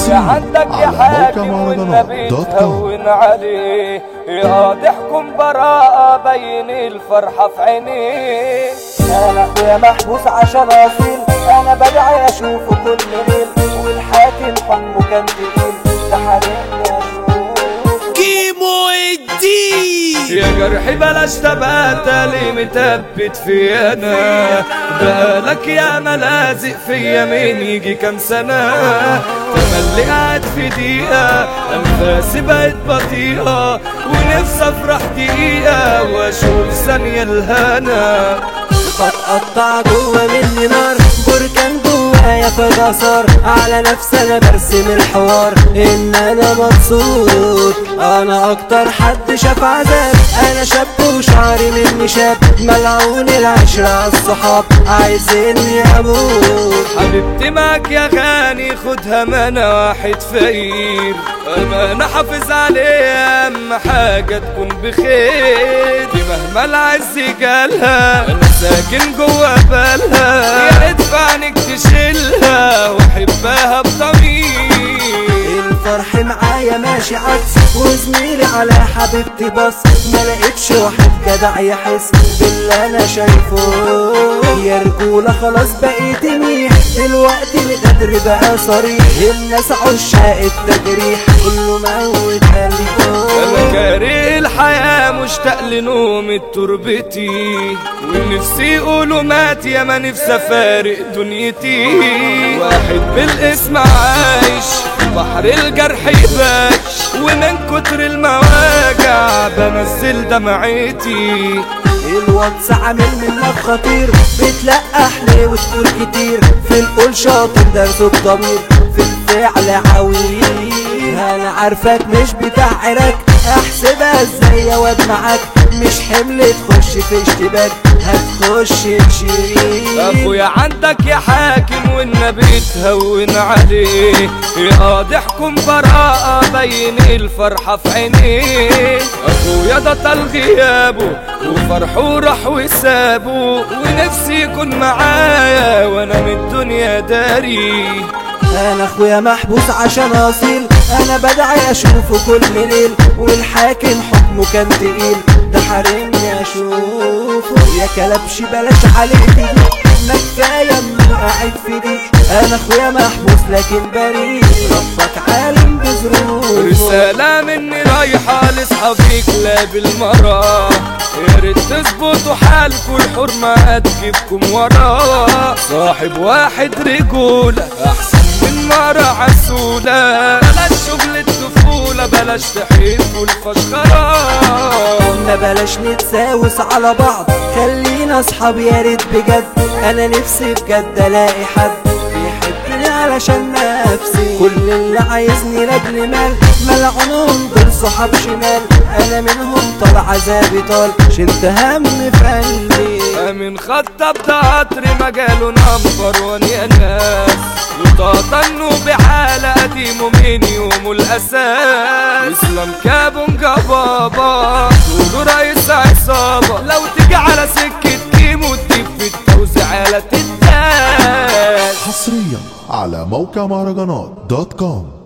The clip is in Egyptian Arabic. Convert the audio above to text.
حصريا عندك يا على موقع حاكم مهرجانات والنبي دوت كوم تهون عليه يا ضحكم براءة بين الفرحة في عينيه انا اخويا محبوس عشان اصيل انا بدعي اشوفه كل ليل والحاكم حكمه كان تقيل ده حرمني اشوفه كيمو الدين يا جرحي بلاش تبقى لي متبت في انا بقالك يا ملازق فيا من يجي كام سنة تملي قاعد في دقيقة أنفاسي بقت بطيئة ونفسي أفرح دقيقة وأشوف ثانية الهنا بتقطع جوه مني نار بركان جوايا فجأة صار على نفسي انا برسم الحوار ان انا مبسوط انا اكتر حد شاف عذاب انا شاب وشعري مني شاب ملعون العشرة عالصحاب عايزيني اموت حبيبتي معك يا غاني خدها مانا واحد فقير انا حافظ عليها اهم حاجة تكون بخير دي مهما العز جالها انا ساكن جوا بالها يا ريت في عينك تشيلها واحبها بضمير الفرح معايا ماشي عكس وزميلي على حبيبتي بص ما لقيتش واحد جدع يحس باللي انا شايفه يا رجولة خلاص بقيت منيح دلوقتي الغدر بقى صريح الناس عشاق التجريح كله موت انا قلبه كاره الحياة مشتاق لنوم تربتي ونفسي يقولوا مات يا ما نفسي افارق دنيتي واحد بالاسم عايش بحر الجرح يباش ومن كتر المواجع بنزل دمعتي الواتس عامل منك خطير بتلقح ليه وتقول كتير في القول شاطر درس بضمير في الفعل عويل انا عارفك مش بتاع عراك احسبها ازاي يا واد معاك مش حمل تخش في اشتباك هتخش تشيل اخويا عندك يا حاكم والنبي تهون عليه يا ضحكم براءة بين الفرحة في عينيه اخويا ده طال غيابه وفرحه راح وسابه ونفسي يكون معايا وانا من الدنيا داري انا اخويا محبوس عشان اصيل انا بدعي اشوفه كل ليل والحاكم حكمه كان تقيل ده حارمني اشوفه يا كلبش بلاش عليه تيجي ما كفايه انه قاعد في دي انا اخويا محبوس لكن بريء ربك عالم بظروفه رسالة مني رايحة لاصحابي كلاب المرا يا ريت تظبطوا حالكوا الحرمة هتجيبكم ورا صاحب واحد رجولة أحسن من مرة عسولة بلاش شغل الطفولة بلاش تحبوا الفشخرة ما بلاش نتساوس على بعض خلينا اصحاب يا ريت بجد انا نفسي بجد الاقي حد بيحبني علشان نفسي كل اللي عايزني لاجل مال ملعونهم دول صحاب شمال انا منهم طال عذابي طال شلت هم في قلبي من خطب ده قطر مجاله نمبر وان يا ناس وطاطنوا بحالة قديمه من يومه الأساس اسلام كابونجا بابا دودو رئيس عصابة لو تيجي على سكة كيمو تجيب في التوزيع على تداس حصريا على موقع مهرجانات دوت كوم